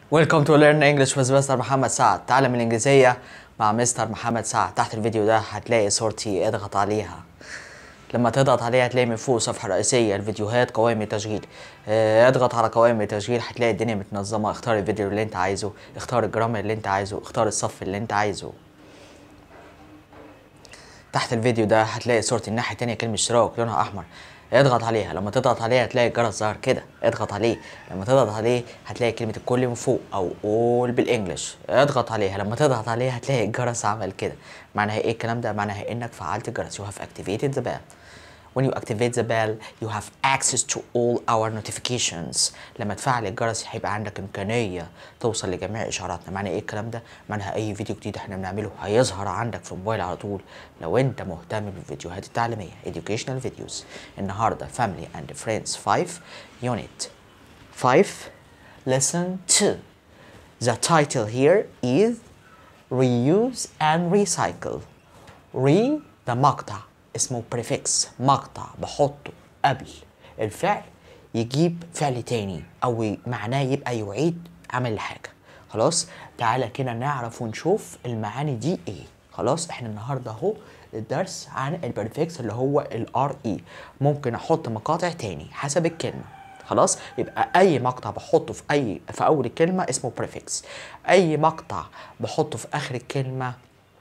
Welcome to Learn English with Mr. محمد سعد تعلم الإنجليزية مع مستر محمد سعد تحت الفيديو ده هتلاقي صورتي اضغط عليها لما تضغط عليها هتلاقي من فوق صفحة رئيسية الفيديوهات قوائم التشغيل اه، اضغط على قوائم التشغيل هتلاقي الدنيا متنظمة اختار الفيديو اللي انت عايزه اختار الجرامر اللي انت عايزه اختار الصف اللي انت عايزه تحت الفيديو ده هتلاقي صورتي الناحية التانية كلمة اشتراك لونها أحمر اضغط عليها لما تضغط عليها هتلاقي الجرس ظهر كده اضغط عليه لما تضغط عليه هتلاقي كلمة الكل من فوق أو all بالإنجلش اضغط عليها لما تضغط عليها هتلاقي الجرس عمل كده معناها ايه الكلام ده معناها انك فعلت الجرس you have activated the bell when you activate the bell you have access to all our notifications لما تفعل الجرس هيبقى عندك إمكانية توصل لجميع إشعاراتنا معنى إيه الكلام ده؟ معناها أي فيديو جديد إحنا بنعمله هيظهر عندك في الموبايل على طول لو أنت مهتم بالفيديوهات التعليمية educational videos النهاردة family and friends 5 unit 5 lesson 2 the title here is reuse and recycle re ده مقطع اسمه prefix مقطع بحطه قبل الفعل يجيب فعل تاني او معناه يبقى يعيد عمل الحاجه خلاص تعالى كده نعرف ونشوف المعاني دي ايه خلاص احنا النهارده اهو الدرس عن البريفكس اللي هو الار اي ممكن احط مقاطع تاني حسب الكلمه خلاص يبقى اي مقطع بحطه في اي في اول الكلمه اسمه بريفكس اي مقطع بحطه في اخر الكلمه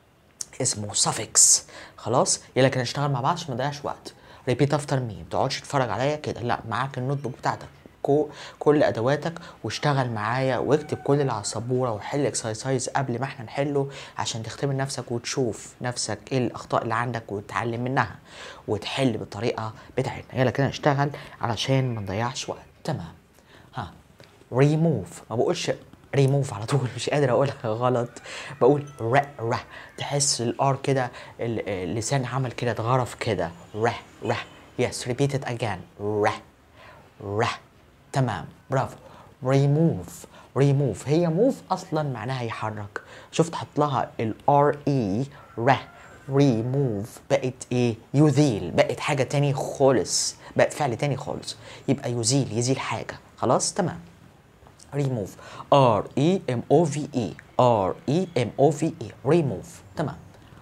اسمه suffix خلاص يلا كده نشتغل مع بعض عشان ما نضيعش وقت ريبيت افتر مي ما تقعدش تتفرج عليا كده لا معاك النوت بوك بتاعتك كو كل ادواتك واشتغل معايا واكتب كل اللي على السبوره وحل اكسرسايز قبل ما احنا نحله عشان تختبر نفسك وتشوف نفسك ايه الاخطاء اللي عندك وتتعلم منها وتحل بالطريقه بتاعتنا يلا كده نشتغل علشان ما نضيعش وقت تمام ها ريموف ما بقولش ريموف على طول مش قادر اقولها غلط بقول ر ر تحس الار كده ال- اللسان عمل كده اتغرف كده ر ر يس ريبيت ات اجين ر ر تمام برافو ريموف ريموف هي موف اصلا معناها يحرك شفت حط لها الار اي ر ريموف بقت ايه يزيل بقت حاجه تاني خالص بقت فعل تاني خالص يبقى يزيل يزيل حاجه خلاص تمام remove R E M O V E R E M O V E remove تمام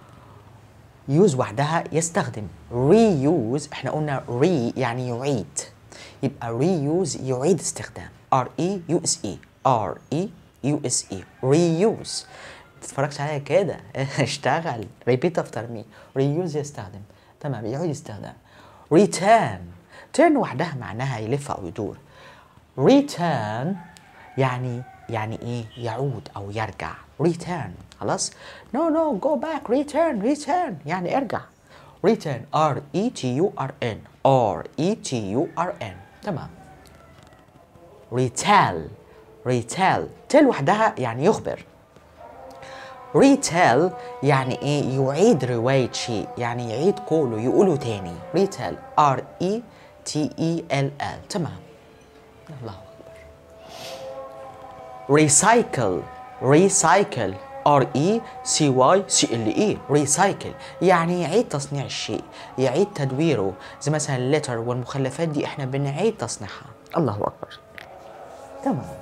use وحدها يستخدم reuse احنا قلنا re يعني يعيد يبقى reuse يعيد استخدام R E U S E R E U S E reuse تتفرجش عليا كده اشتغل repeat after me reuse يستخدم تمام يعيد استخدام return turn وحدها معناها يلف او يدور return يعني يعني ايه يعود او يرجع return خلاص no no go back return return يعني ارجع return R E T U R N R E T U R N تمام retell retell tell وحدها يعني يخبر retell يعني ايه يعيد رواية شيء يعني يعيد قوله يقوله تاني retell R E T E L L تمام الله أكبر recycle recycle R E C Y C L E recycle يعني يعيد تصنيع الشيء يعيد تدويره زي مثلا اللتر والمخلفات دي احنا بنعيد تصنيعها الله اكبر تمام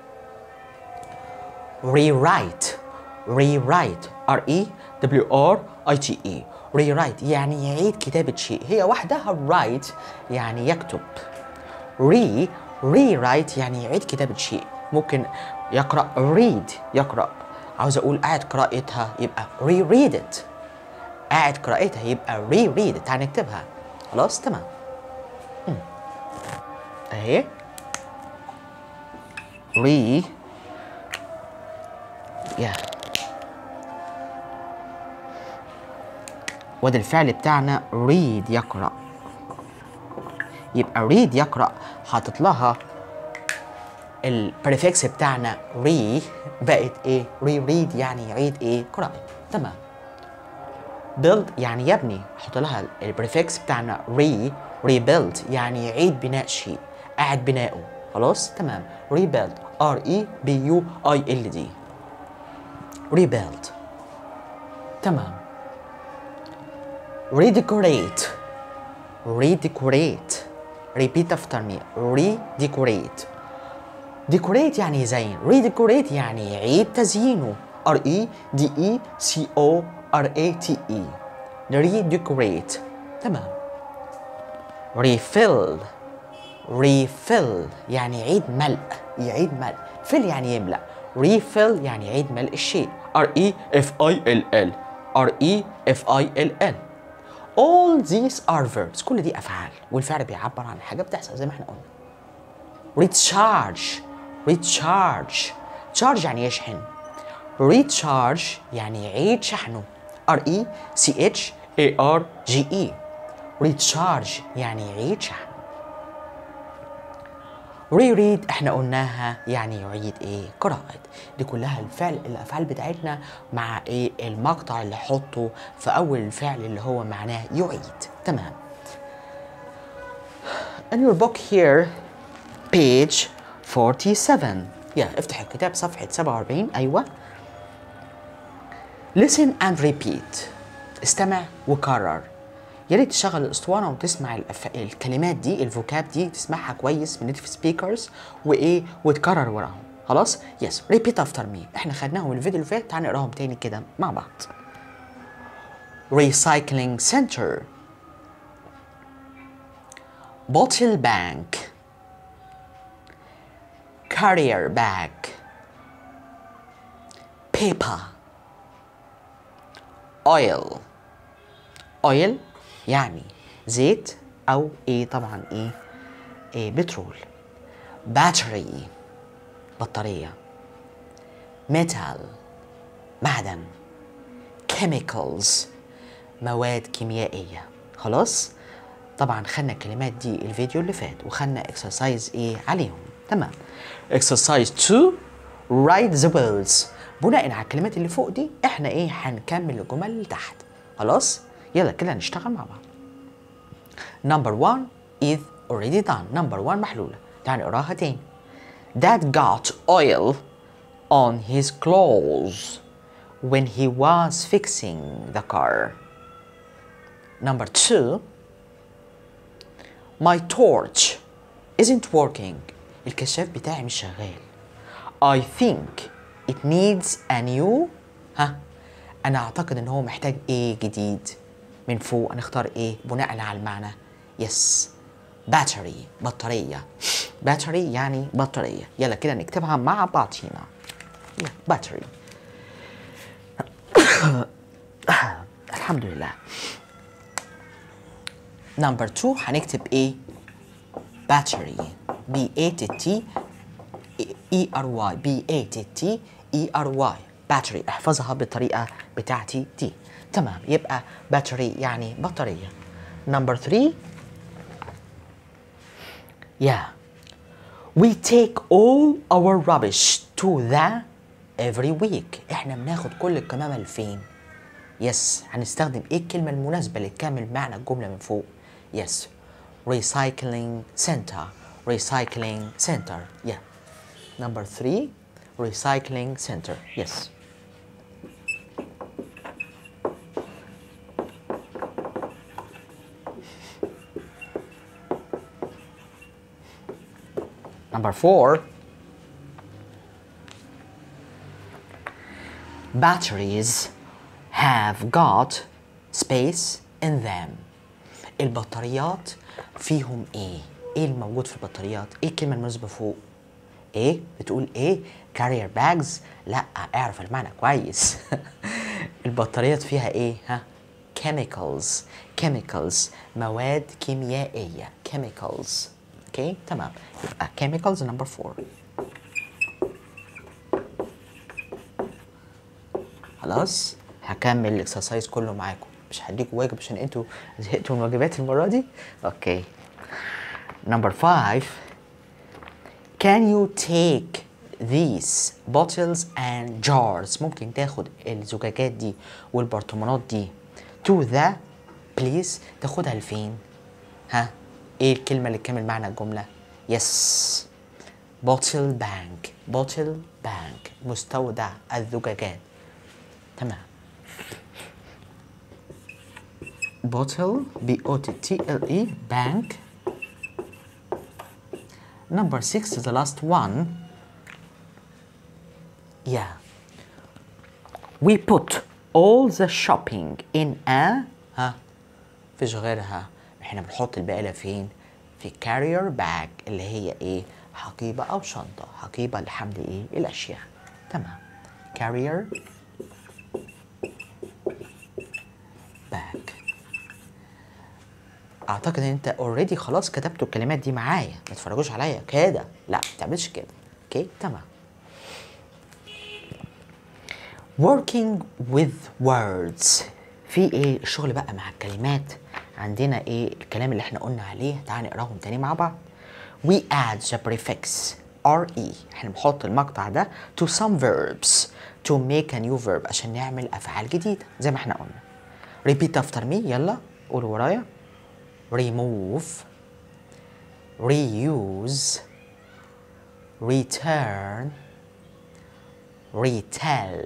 rewrite rewrite R E W R I T E rewrite يعني يعيد كتابة شيء هي وحدها write يعني يكتب re rewrite يعني يعيد كتابة شيء ممكن يقرأ read يقرأ عاوز أقول قاعد قراءتها يبقى reread it قاعد قراءتها يبقى reread it هنكتبها خلاص تمام مم. أهي re يا وده الفعل بتاعنا read يقرأ يبقى read يقرأ حاطط لها البريفكس بتاعنا ري بقت ايه ري ريد يعني يعيد ايه قراءة تمام build يعني يبني احط لها البريفكس بتاعنا ري rebuild يعني يعيد بناء شيء قاعد بناؤه خلاص تمام rebuild R E B U I L D rebuild تمام redecorate redecorate repeat after me redecorate decorate يعني يزين redecorate يعني يعيد تزيينه R E D E C O R A T E redecorate تمام refill refill يعني يعيد ملء يعيد ملء fill يعني يملأ refill يعني يعيد ملء الشيء R E F I L L R E F I L L all these are verbs كل دي أفعال والفعل بيعبر عن حاجة بتحصل زي ما احنا قلنا recharge recharge charge يعني يشحن recharge يعني يعيد شحنه R E C H A R G E recharge يعني يعيد شحنه ريريد احنا قلناها يعني يعيد ايه قراءة دي كلها الفعل الافعال بتاعتنا مع ايه المقطع اللي حطه في اول الفعل اللي هو معناه يعيد تمام In your book here page 47 يا افتح الكتاب صفحة 47 ايوه listen and repeat استمع وكرر يا ريت تشغل الاسطوانه وتسمع الأف... الكلمات دي الفوكاب دي تسمعها كويس من نيتف سبيكرز وايه وتكرر وراهم خلاص يس ريبيت افتر مي احنا خدناهم الفيديو اللي فات تعال نقراهم تاني كده مع بعض recycling center bottle bank carrier bag paper oil oil يعني زيت او ايه طبعا ايه, إيه بترول باتري بطاريه ميتال معدن chemicals مواد كيميائيه خلاص طبعا خدنا الكلمات دي الفيديو اللي فات وخدنا اكسرسايز ايه عليهم تمام اكسرسايز 2 write the words بناء على الكلمات اللي فوق دي احنا ايه هنكمل الجمل اللي تحت خلاص يلا كده نشتغل مع بعض number one is already done number one محلولة تعال نقراها تاني Dad got oil on his clothes when he was fixing the car number two my torch isn't working الكشاف بتاعي مش شغال I think it needs a new ها انا اعتقد ان هو محتاج ايه جديد من فوق هنختار ايه بناء على المعنى يس باتري بطارية باتري يعني بطارية يلا كده نكتبها مع بعض هنا باتري الحمد لله نمبر 2 هنكتب ايه باتري بي اي تي تي اي ار واي بي اي تي تي اي ار واي باتري احفظها بالطريقه بتاعتي دي تمام يبقى باتري يعني بطاريه نمبر 3 yeah we take all our rubbish to the every week احنا بناخد كل القمامه لفين يس هنستخدم ايه الكلمه المناسبه اللي تكمل معنى الجمله من فوق يس recycling center recycling center yeah number 3 recycling center yes Number four, batteries have got space in them. البطاريات فيهم ايه؟ ايه الموجود في البطاريات؟ ايه الكلمة المناسبة فوق؟ ايه؟ بتقول ايه؟ carrier bags؟ لا اعرف المعنى كويس. البطاريات فيها ايه؟ ها؟ chemicals chemicals مواد كيميائية chemicals اوكي تمام يبقى chemicals number four خلاص هكمل الاكسرسايز كله معاكم مش هديكوا واجب عشان انتوا زهقتوا من الواجبات المره دي اوكي number five can you take these bottles and jars ممكن تاخد الزجاجات دي والبرطمانات دي to the please تاخدها لفين ها ايه الكلمة اللي تكمل معنى الجملة يس بوتل بانك بوتل بانك مستودع الزجاجات تمام بوتل بي او تي تي ال اي بانك number 6 the last one yeah we put all the shopping in a ها فيش غيرها احنا بنحط البقالة فين في carrier bag اللي هي ايه حقيبة او شنطة حقيبة لحمل ايه الاشياء تمام carrier bag اعتقد ان انت اوريدي خلاص كتبتوا الكلمات دي معايا ما تتفرجوش عليا كده لا ما تعملش كده اوكي تمام working with words في ايه الشغل بقى مع الكلمات عندنا ايه الكلام اللي احنا قلنا عليه تعال نقراهم تاني مع بعض we add the prefix re احنا بنحط المقطع ده to some verbs to make a new verb عشان نعمل افعال جديده زي ما احنا قلنا repeat after me يلا قولوا ورايا remove reuse return retell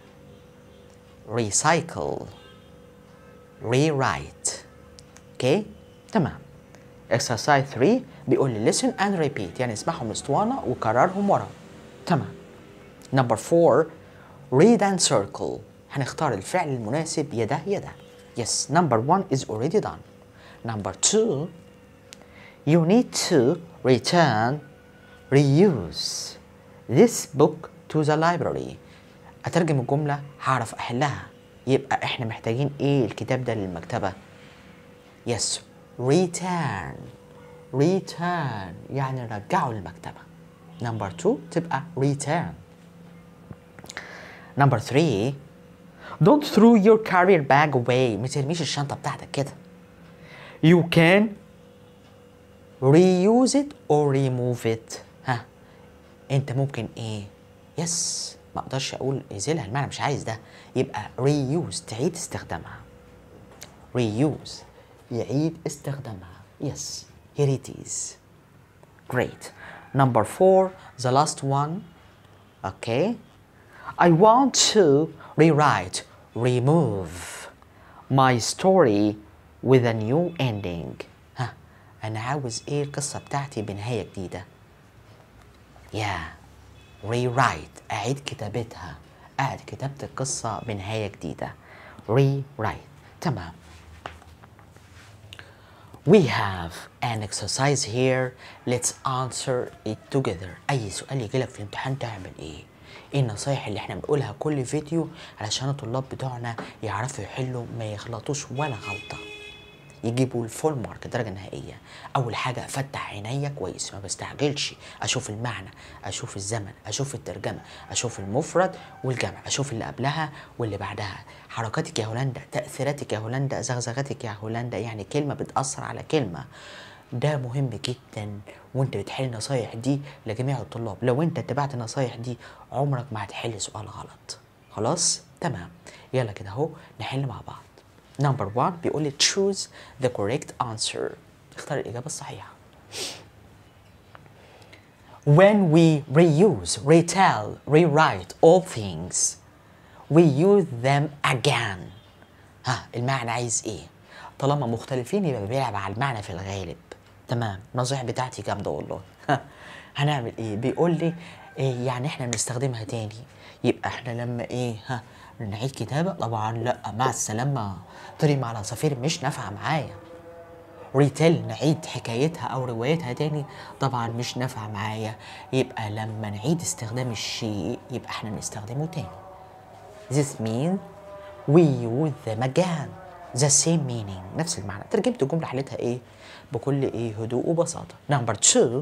recycle rewrite اوكي تمام exercise 3 بيقول لي listen and repeat يعني اسمعهم اسطوانة وكررهم ورا تمام number 4 read and circle هنختار الفعل المناسب يا ده يا ده yes number 1 is already done number 2 you need to return reuse this book to the library اترجم الجمله هعرف احلها يبقى احنا محتاجين ايه الكتاب ده للمكتبه yes return return يعني رجعه للمكتبه number 2 تبقى return number 3 don't throw your carrier bag away ما ترميش الشنطه بتاعتك كده you can reuse it or remove it ها انت ممكن ايه يس ما اقدرش اقول ازيلها المعنى مش عايز ده يبقى reuse تعيد استخدامها reuse يعيد استخدامها yes here it is great number four the last one okay I want to rewrite remove my story with a new ending ها انا عاوز ايه القصه بتاعتي بنهايه جديده yeah rewrite أعيد كتابتها أعيد كتابة القصة بنهاية جديدة rewrite تمام We have an exercise here. Let's answer it together. أي سؤال يجيلك في الامتحان تعمل إيه؟ إيه النصايح اللي إحنا بنقولها كل فيديو علشان الطلاب بتوعنا يعرفوا يحلوا ما يغلطوش ولا غلطة. يجيبوا الفول مارك درجه نهائيه اول حاجه افتح عينيا كويس ما بستعجلش اشوف المعنى اشوف الزمن اشوف الترجمه اشوف المفرد والجمع اشوف اللي قبلها واللي بعدها حركاتك يا هولندا تاثيراتك يا هولندا زغزغتك يا هولندا يعني كلمه بتاثر على كلمه ده مهم جدا وانت بتحل النصايح دي لجميع الطلاب لو انت اتبعت النصايح دي عمرك ما هتحل سؤال غلط خلاص تمام يلا كده اهو نحل مع بعض نمبر 1 بيقول لي choose the correct answer اختار الإجابة الصحيحة When we reuse, retell, rewrite all things, we use them again. ها المعنى عايز ايه؟ طالما مختلفين يبقى بيلعب على المعنى في الغالب. تمام، النصيحة بتاعتي جامدة والله. هنعمل ايه؟ بيقول لي إيه يعني احنا بنستخدمها تاني. يبقى احنا لما ايه؟ ها نعيد كتابة؟ طبعا لا مع السلامة طري مع العصافير مش نافعة معايا. ريتيل نعيد حكايتها او روايتها تاني طبعا مش نافعه معايا يبقى لما نعيد استخدام الشيء يبقى احنا نستخدمه تاني This means we use them again the same meaning نفس المعنى ترجمت الجملة حلتها ايه بكل ايه هدوء وبساطة number two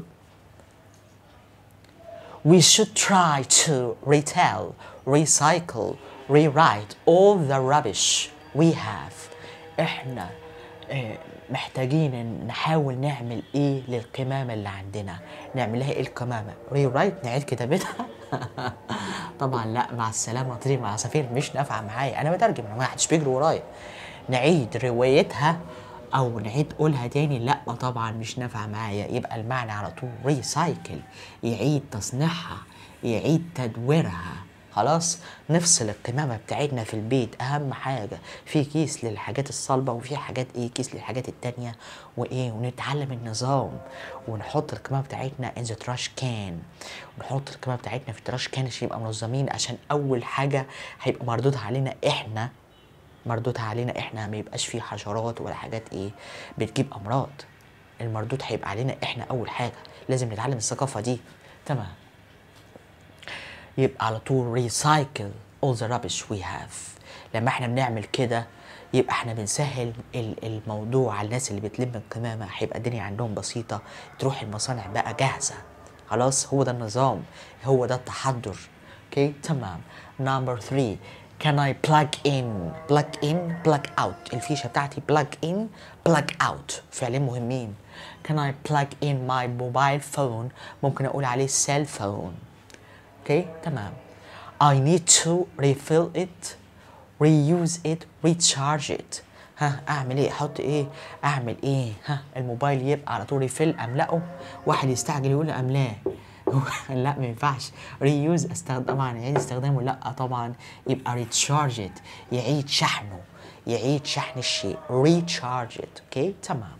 we should try to retell recycle rewrite all the rubbish we have احنا اه محتاجين إن نحاول نعمل ايه للقمامة اللي عندنا نعملها ايه القمامة ريرايت نعيد كتابتها طبعا لا مع السلامة طريق مع عصافير مش نافعة معايا انا بترجم انا ما حدش بيجري ورايا نعيد روايتها او نعيد قولها تاني لا طبعا مش نافعة معايا يبقى المعنى على طول ريسايكل يعيد تصنيعها يعيد تدويرها خلاص نفصل القمامة بتاعتنا في البيت أهم حاجة في كيس للحاجات الصلبة وفي حاجات إيه كيس للحاجات التانية وإيه ونتعلم النظام ونحط القمامة بتاعتنا in the trash can ونحط القمامة بتاعتنا في التراش كان عشان يبقى منظمين عشان أول حاجة هيبقى مردودها علينا إحنا مردودها علينا إحنا ما يبقاش فيه حشرات ولا حاجات إيه بتجيب أمراض المردود هيبقى علينا إحنا أول حاجة لازم نتعلم الثقافة دي تمام يبقى على طول recycle all the rubbish we have لما احنا بنعمل كده يبقى احنا بنسهل ال- الموضوع على الناس اللي بتلم القمامة هيبقى الدنيا عندهم بسيطة تروح المصانع بقى جاهزة خلاص هو ده النظام هو ده التحضر اوكي تمام نمبر 3 can I plug in plug in plug out الفيشة بتاعتي plug in plug out فعلين مهمين can I plug in my mobile phone ممكن اقول عليه cell phone اوكي تمام I need to refill it reuse it recharge it ها اعمل ايه احط ايه اعمل ايه ها الموبايل يبقى على طول ريفيل املاه واحد يستعجل يقول لي املاه لا ما ينفعش ريوز استخدم طبعا يعيد استخدامه لا طبعا يبقى ريتشارج ات يعيد شحنه يعيد شحن الشيء ريتشارج ات اوكي تمام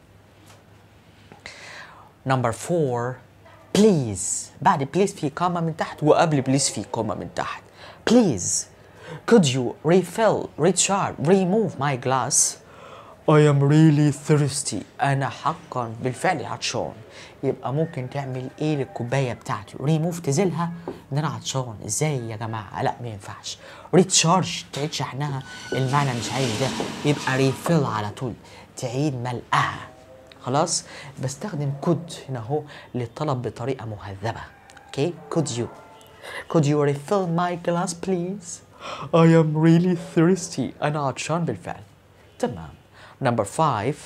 نمبر فور بليز بعد بليز في كوما من تحت وقبل بليز في كوما من تحت بليز could you refill recharge remove my glass I am really thirsty أنا حقا بالفعل عطشان يبقى ممكن تعمل إيه للكوباية بتاعتي ريموف تزيلها إن أنا عطشان إزاي يا جماعة لا ما ينفعش ريتشارج تعيد شحنها المعنى مش عايز ده يبقى ريفيل على طول تعيد ملقها خلاص بستخدم كود هنا اهو للطلب بطريقه مهذبه اوكي could you could you refill my glass please I am really thirsty انا عطشان بالفعل تمام number five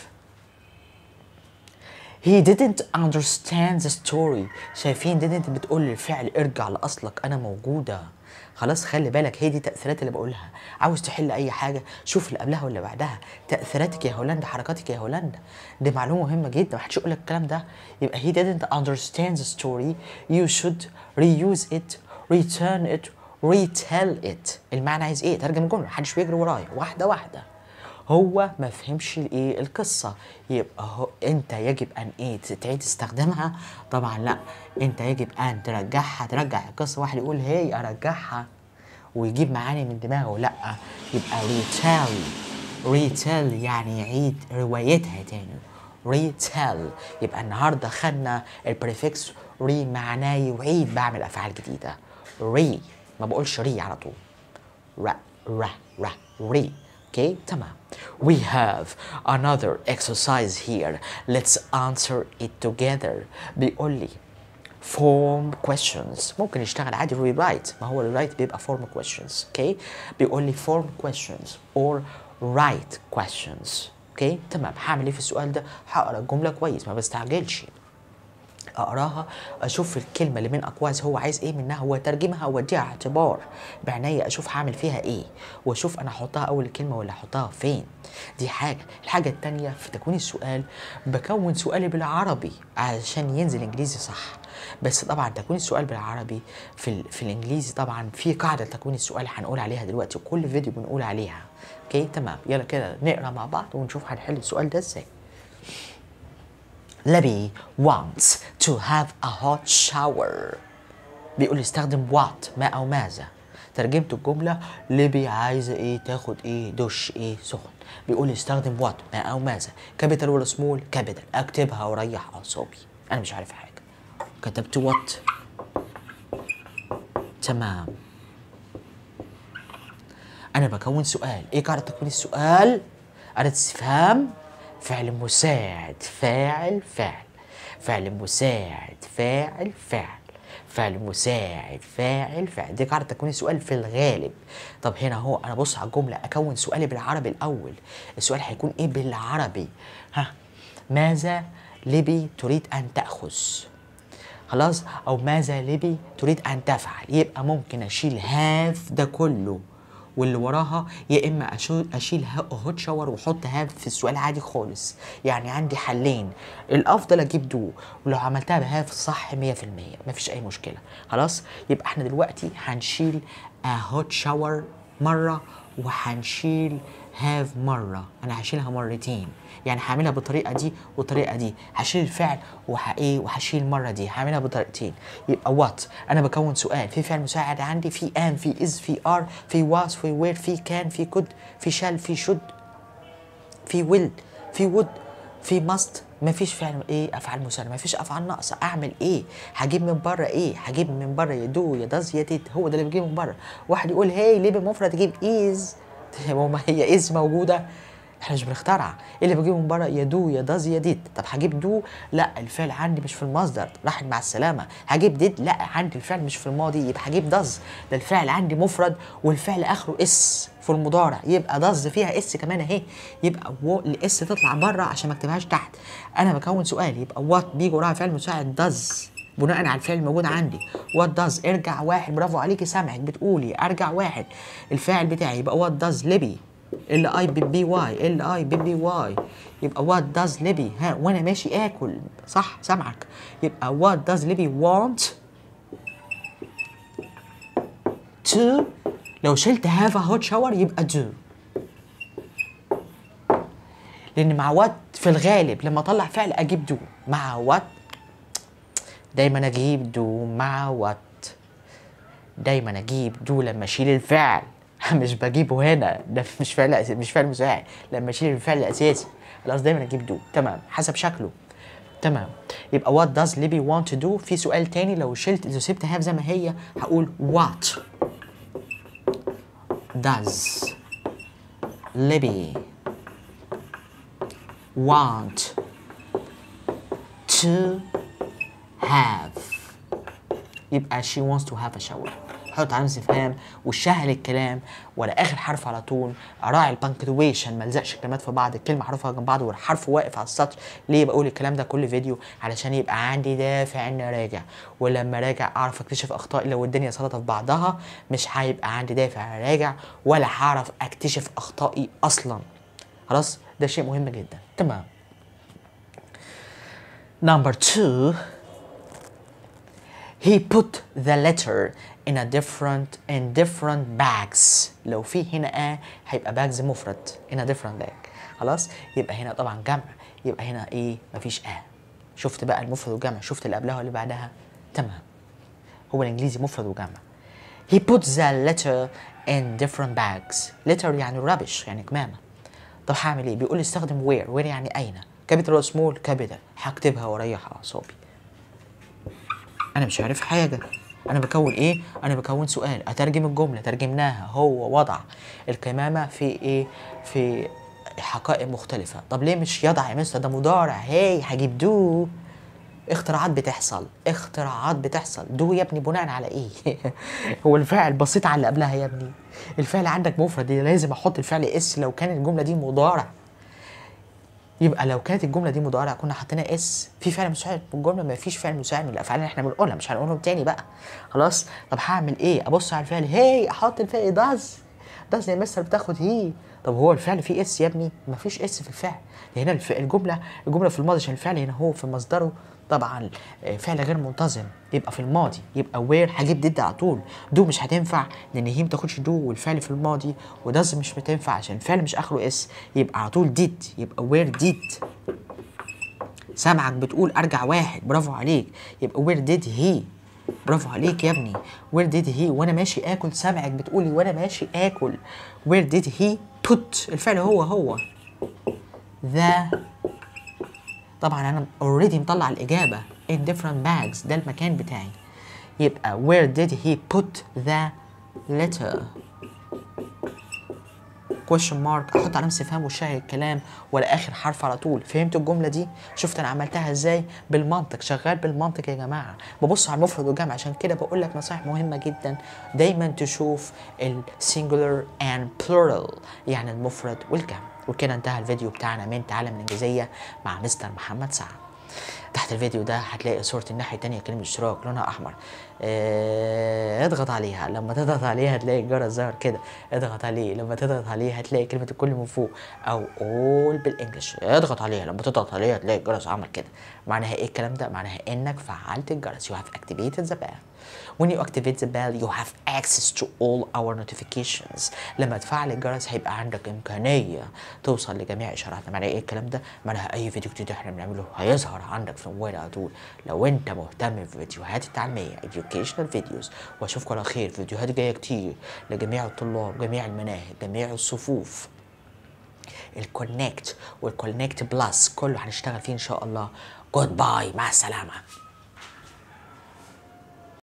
He didn't understand the story شايفين didn't بتقول للفعل ارجع لأصلك أنا موجودة خلاص خلي بالك هي دي التأثيرات اللي بقولها عاوز تحل أي حاجة شوف اللي قبلها واللي بعدها تأثيراتك يا هولندا حركاتك يا هولندا دي معلومة مهمة جدا محدش يقول لك الكلام ده يبقى he didn't understand the story you should reuse it return it retell it المعنى عايز ايه ترجم الجملة محدش بيجري ورايا واحدة واحدة هو ما فهمش الايه القصه يبقى هو انت يجب ان ايه تعيد تستخدمها طبعا لا انت يجب ان ترجعها ترجع القصه واحد يقول هي ارجعها ويجيب معاني من دماغه لا يبقى ريتيل ريتيل يعني يعيد روايتها تاني ريتيل يبقى النهارده خدنا البريفكس ري معناه يعيد بعمل افعال جديده ري ما بقولش ري على طول را را را ري Okay, تمام. We have another exercise here. Let's answer it together. بيقول لي form questions ممكن يشتغل عادي rewrite ما هو rewrite بيبقى form questions okay بيقول لي form questions or write questions okay تمام هعمل ايه في السؤال ده هقرا الجمله كويس ما بستعجلش اقراها اشوف الكلمه اللي من اقواس هو عايز ايه منها واترجمها واديها اعتبار بعناية اشوف هعمل فيها ايه واشوف انا احطها اول الكلمه ولا احطها فين دي حاجه الحاجه التانية في تكوين السؤال بكون سؤالي بالعربي علشان ينزل انجليزي صح بس طبعا تكوين السؤال بالعربي في ال... في الانجليزي طبعا في قاعده تكوين السؤال هنقول عليها دلوقتي وكل فيديو بنقول عليها اوكي تمام يلا كده نقرا مع بعض ونشوف هنحل السؤال ده ازاي Libby wants to have a hot shower بيقول استخدم what ما أو ماذا ترجمت الجملة ليبي عايزة ايه تاخد ايه دش ايه سخن بيقول استخدم what ما أو ماذا كابيتال ولا سمول كابيتال اكتبها وريح أعصابي أنا مش عارف حاجة كتبت what تمام أنا بكون سؤال ايه قاعدة تكوين السؤال قاعدة استفهام فعل مساعد فاعل فعل فعل مساعد فاعل فعل فعل مساعد فاعل فعل دي قاعدة تكوين السؤال في الغالب طب هنا هو انا بص على الجملة اكون سؤالي بالعربي الاول السؤال هيكون ايه بالعربي ها ماذا ليبي تريد ان تأخذ خلاص او ماذا ليبي تريد ان تفعل يبقى ممكن اشيل هاف ده كله واللي وراها يا اما أشو- اشيل هوت شاور واحط هاف في السؤال عادي خالص يعني عندي حلين الافضل اجيب دو ولو عملتها بهاف صح 100% مفيش اي مشكله خلاص يبقى احنا دلوقتي هنشيل هوت شاور مره وهنشيل هاف مره انا هشيلها مرتين يعني هعملها بالطريقه دي والطريقه دي هشيل الفعل وه ايه وهشيل المره دي هعملها بطريقتين يبقى وات انا بكون سؤال في فعل مساعد عندي في ام في از في ار في واز في وير في كان في كود في شال في شود في ويل في وود في ماست مفيش فعل ايه افعال مساعده مفيش افعال ناقصه اعمل ايه هجيب من بره ايه هجيب من بره يا دو يا داز يا ديد هو ده اللي بجيبه من بره واحد يقول هي ليه بالمفرد تجيب ايز ما هي از موجوده احنا مش بنخترع ايه اللي بجيبه من بره يا دو يا داز يا ديد طب هجيب دو لا الفعل عندي مش في المصدر راحت مع السلامه هجيب ديد لا عندي الفعل مش في الماضي يبقى هجيب داز ده الفعل عندي مفرد والفعل اخره اس في المضارع يبقى داز فيها اس كمان اهي يبقى و... الاس تطلع بره عشان ما اكتبهاش تحت انا بكون سؤال يبقى وات بيجي وراها فعل مساعد داز بناء على الفعل الموجود عندي وات داز ارجع واحد برافو عليكي سامعك بتقولي ارجع واحد الفاعل بتاعي يبقى وات داز ليبي ال اي بي بي واي ال اي بي بي واي يبقى وات داز ليبي ها وانا ماشي اكل صح سامعك يبقى وات داز ليبي want to لو شلت هاف ا هوت شاور يبقى do لان مع وات في الغالب لما اطلع فعل اجيب دو مع وات دايما اجيب دو مع وات دايما اجيب دو لما اشيل الفعل مش بجيبه هنا ده مش فعل أس- مش فعل مساعد لما اشيل الفعل الاساسي خلاص دايما اجيب دو تمام حسب شكله تمام يبقى what does Libby want to do في سؤال تاني لو شلت لو سبت هاف زي ما هي هقول what does Libby want to have يبقى she wants to have a shower حط علامة استفهام وشهل الكلام ولا اخر حرف على طول اراعي البنكتويشن ما الزقش الكلمات في بعض الكلمه حرفها جنب بعض والحرف واقف على السطر ليه بقول الكلام ده كل فيديو علشان يبقى عندي دافع اني اراجع ولما اراجع اعرف اكتشف اخطائي لو الدنيا سلطه في بعضها مش هيبقى عندي دافع اراجع ولا هعرف اكتشف اخطائي اصلا خلاص ده شيء مهم جدا تمام Number two, he put the letter in a different in different bags. لو في هنا ا هيبقى bags مفرد in a different bag. خلاص؟ يبقى هنا طبعا جمع يبقى هنا ايه؟ مفيش ا. شفت بقى المفرد والجمع شفت اللي قبلها واللي بعدها؟ تمام. هو الانجليزي مفرد وجمع. He put the letter in different bags. letter يعني rubbish يعني كمامة. طب هعمل ايه؟ بيقول لي استخدم where where يعني اين؟ كابيتال ولا سمول؟ كابيتال هكتبها واريح اعصابي. انا مش عارف حاجه انا بكون ايه انا بكون سؤال اترجم الجمله ترجمناها هو وضع الكمامه في ايه في حقائق مختلفه طب ليه مش يضع يا مستر ده مضارع هي هجيب دو اختراعات بتحصل اختراعات بتحصل دو يا ابني بناء على ايه هو الفعل بسيط على اللي قبلها يا ابني الفعل عندك مفرد لازم احط الفعل اس لو كانت الجمله دي مضارع يبقى لو كانت الجمله دي مضارع كنا حطينا اس في فعل مساعد في الجمله ما فيش فعل مساعد من الافعال اللي احنا بنقولها مش هنقولهم تاني بقى خلاص طب هعمل ايه ابص على الفعل هي احط الفعل داز داز يا مستر بتاخد هي طب هو الفعل فيه اس يا ابني ما فيش اس في الفعل هنا الف... الجمله الجمله في الماضي عشان الفعل هنا هو في مصدره طبعا آه، فعل غير منتظم يبقى في الماضي يبقى وير هجيب ديد على طول دو مش هتنفع لان هي ما تاخدش دو والفعل في الماضي وداز مش بتنفع عشان الفعل مش اخره اس يبقى على طول ديد يبقى وير ديد سامعك بتقول ارجع واحد برافو عليك يبقى وير ديد هي برافو عليك يا ابني وير ديد هي وانا ماشي اكل سامعك بتقولي وانا ماشي اكل وير ديد هي put الفعل هو هو ذا طبعا انا اوريدي مطلع الاجابه in different bags ده المكان بتاعي يبقى where did he put the letter question mark احط علامه استفهام وشاهد الكلام ولا اخر حرف على طول فهمت الجمله دي شفت انا عملتها ازاي بالمنطق شغال بالمنطق يا جماعه ببص على المفرد والجمع عشان كده بقول لك نصائح مهمه جدا دايما تشوف السنجولار and plural يعني المفرد والجمع وكده انتهى الفيديو بتاعنا من تعلم الانجليزيه مع مستر محمد سعد تحت الفيديو ده هتلاقي صورة الناحية التانية كلمة اشتراك لونها أحمر آه، اضغط عليها لما تضغط عليها هتلاقي الجرس ظهر كده اضغط عليه لما تضغط عليه هتلاقي كلمة الكل من فوق او all بالانجلش اضغط عليها لما تضغط عليها هتلاقي الجرس عمل كده معناها ايه الكلام ده معناها انك فعلت الجرس you have activated the bell when you activate the bell you have access to all our notifications لما تفعل الجرس هيبقى عندك امكانيه توصل لجميع اشاراتنا معناها ايه الكلام ده معناها اي فيديو جديد احنا بنعمله هيظهر عندك في الموبايل على طول لو انت مهتم بالفيديوهات التعليميه educational videos واشوفكم على خير فيديوهات جايه كتير لجميع الطلاب جميع المناهج جميع الصفوف الكونكت والكونكت بلس كله هنشتغل فيه ان شاء الله جود باي مع السلامه